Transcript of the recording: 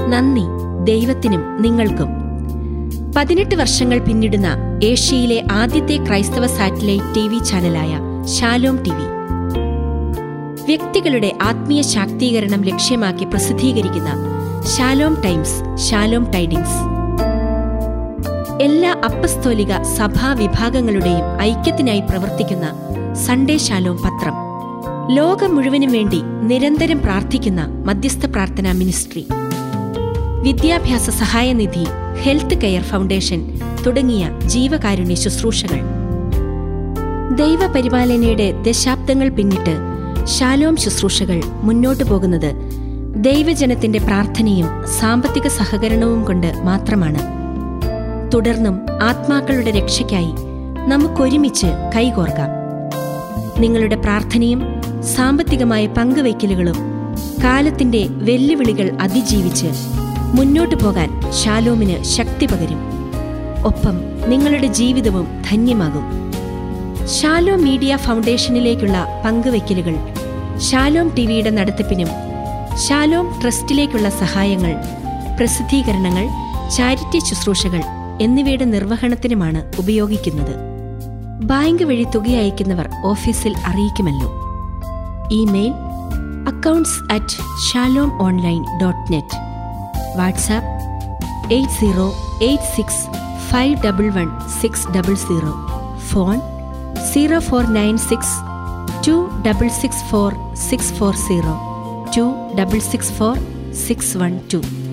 നന്ദി ദൈവത്തിനും നിങ്ങൾക്കും പതിനെട്ട് വർഷങ്ങൾ പിന്നിടുന്ന ഏഷ്യയിലെ ആദ്യത്തെ ക്രൈസ്തവ സാറ്റലൈറ്റ് ടി വി ചാനലായ ഷാലോം ടി വി വ്യക്തികളുടെ ആത്മീയ ശാക്തീകരണം ലക്ഷ്യമാക്കി പ്രസിദ്ധീകരിക്കുന്ന ഷാലോം ടൈംസ് ഷാലോം ടൈഡിങ്സ് എല്ലാ അപ്പസ്തോലിക സഭാ വിഭാഗങ്ങളുടെയും ഐക്യത്തിനായി പ്രവർത്തിക്കുന്ന സൺഡേ ഷാലോം പത്രം ലോകം മുഴുവനും വേണ്ടി നിരന്തരം പ്രാർത്ഥിക്കുന്ന മധ്യസ്ഥ പ്രാർത്ഥനാ മിനിസ്ട്രി വിദ്യാഭ്യാസ സഹായനിധി ഹെൽത്ത് കെയർ ഫൗണ്ടേഷൻ തുടങ്ങിയ ജീവകാരുണ്യ ശുശ്രൂഷകൾ ദൈവപരിപാലനയുടെ ദശാബ്ദങ്ങൾ പിന്നിട്ട് ശാലോം ശുശ്രൂഷകൾ മുന്നോട്ടു പോകുന്നത് ദൈവജനത്തിന്റെ പ്രാർത്ഥനയും സാമ്പത്തിക സഹകരണവും കൊണ്ട് മാത്രമാണ് തുടർന്നും ആത്മാക്കളുടെ രക്ഷയ്ക്കായി നമുക്കൊരുമിച്ച് കൈകോർക്കാം നിങ്ങളുടെ പ്രാർത്ഥനയും സാമ്പത്തികമായ പങ്കുവയ്ക്കലുകളും കാലത്തിന്റെ വെല്ലുവിളികൾ അതിജീവിച്ച് മുന്നോട്ടു പോകാൻ ഷാലോമിന് ശക്തി പകരും ഒപ്പം നിങ്ങളുടെ ജീവിതവും ധന്യമാകും ഷാലോ മീഡിയ ഫൗണ്ടേഷനിലേക്കുള്ള പങ്കുവയ്ക്കലുകൾ ഷാലോം ടിവിയുടെ നടത്തിപ്പിനും ഷാലോം ട്രസ്റ്റിലേക്കുള്ള സഹായങ്ങൾ പ്രസിദ്ധീകരണങ്ങൾ ചാരിറ്റി ശുശ്രൂഷകൾ എന്നിവയുടെ നിർവഹണത്തിനുമാണ് ഉപയോഗിക്കുന്നത് ബാങ്ക് വഴി തുക അയക്കുന്നവർ ഓഫീസിൽ അറിയിക്കുമല്ലോ email accounts at Shalom online dot net WhatsApp eight zero eight six five double one six double zero phone zero four nine six two double six four six four zero two double six four six one to